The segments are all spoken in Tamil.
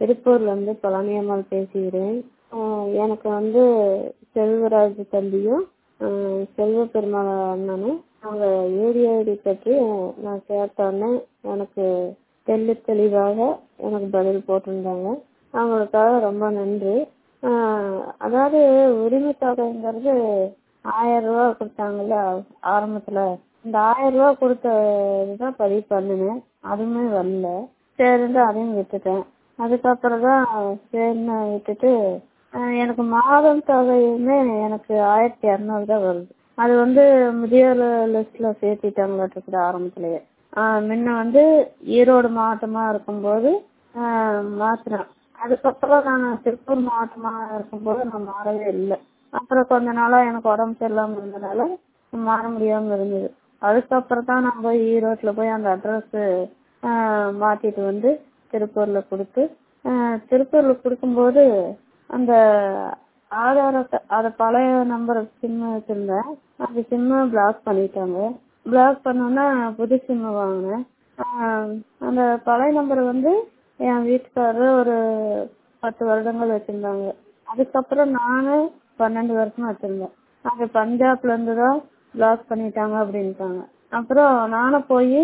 திருப்பூர்லேருந்து பழனியம்மாள் பேசுகிறேன் எனக்கு வந்து செல்வராஜ் தம்பியும் செல்வ பெருமாள் அண்ணனும் அவங்க யூடிஐடி பற்றி நான் கேட்டோன்னே எனக்கு தெள்ளு தெளிவாக எனக்கு பதில் போட்டிருந்தாங்க அவங்களுக்காக ரொம்ப நன்றி அதாவது உரிமை தொகைங்கிறது ஆயிரம் ரூபா கொடுத்தாங்கல்ல ஆரம்பத்தில் இந்த ஆயிரம் ரூபா கொடுத்தது தான் பதிவு பண்ணினேன் அதுவுமே வரல சரின்ட்டு அதையும் விட்டுட்டேன் அதுக்கப்புறம் தான் சரின்னு விட்டுட்டு எனக்கு மாதம் தொகையுமே எனக்கு ஆயிரத்தி இரநூறு தான் வருது அது வந்து முதியோர் லிஸ்ட்டில் சேர்த்திட்டாங்களாட்டுருக்குது ஆரம்பத்துலேயே முன்ன வந்து ஈரோடு மாவட்டமாக இருக்கும்போது மாற்றினேன் அதுக்கப்புறம் நான் திருப்பூர் மாவட்டமாக இருக்கும்போது நான் மாறவே இல்லை அப்புறம் கொஞ்ச நாளாக எனக்கு உடம்பு சரியில்லாமல் இருந்தனால மாற முடியாமல் இருந்தது அதுக்கப்புறம் தான் நான் போய் ஈரோட்டில் போய் அந்த அட்ரஸ்ஸு மாற்றிட்டு வந்து திருப்பூரில் கொடுத்து திருப்பூரில் கொடுக்கும்போது அந்த ஆதார் அட்டை அதை பழைய நம்பர் சிம்மு வச்சுருந்தேன் அந்த சிம்மை பிளாக் பண்ணிட்டாங்க பிளாக் பண்ணோன்னே புது சிம்மு வாங்கினேன் அந்த பழைய நம்பர் வந்து என் வீட்டுக்காரர் ஒரு பத்து வருடங்கள் வச்சுருந்தாங்க அதுக்கப்புறம் நானும் பன்னெண்டு வருஷம் வச்சுருந்தேன் அது பஞ்சாப்லேருந்து தான் பிளாக் பண்ணிட்டாங்க அப்படின்ட்டாங்க அப்புறம் நானும் போய்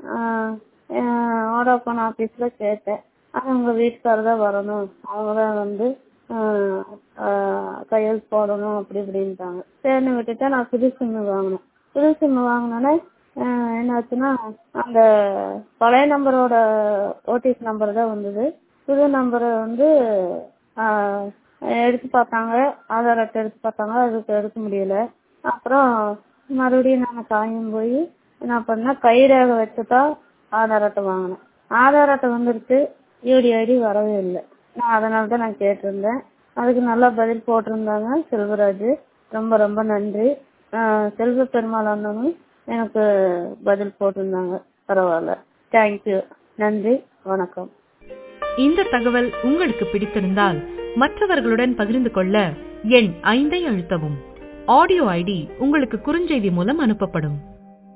வோடாஃபோன் ஆஃபீஸில் கேட்டேன் ஆனால் உங்கள் வீட்டுக்காரர் தான் வரணும் அவங்க தான் வந்து கையெழுத்து போடணும் அப்படி இப்படின்ட்டாங்க சரின்னு விட்டுட்டு நான் புது சிம்மு வாங்கினேன் புது சிம்மு வாங்கினோன்னே என்னாச்சுன்னா அந்த பழைய நம்பரோட ஓடிபி நம்பர் தான் வந்தது புது நம்பரை வந்து எடுத்து பார்த்தாங்க ஆதார் அட்டை எடுத்து பார்த்தாங்க அதுக்கு எடுக்க முடியல அப்புறம் மறுபடியும் நான் காயம் போய் என்ன பண்ணேன் கைரேகை வச்சு தான் ஆதார் அட்டை வாங்கினேன் ஆதார் அட்டை வந்துருச்சு யூடிஐடி வரவே இல்லை நான் அதனால தான் நான் கேட்டிருந்தேன் அதுக்கு நல்லா பதில் போட்டிருந்தாங்க செல்வராஜ் ரொம்ப ரொம்ப நன்றி செல்வ பெருமாள் அண்ணனும் எனக்கு பதில் போட்டிருந்தாங்க பரவாயில்ல தேங்க்யூ நன்றி வணக்கம் இந்த தகவல் உங்களுக்கு பிடித்திருந்தால் மற்றவர்களுடன் பகிர்ந்து கொள்ள எண் ஐந்தை அழுத்தவும் ஆடியோ ஐடி உங்களுக்கு குறுஞ்செய்தி மூலம் அனுப்பப்படும்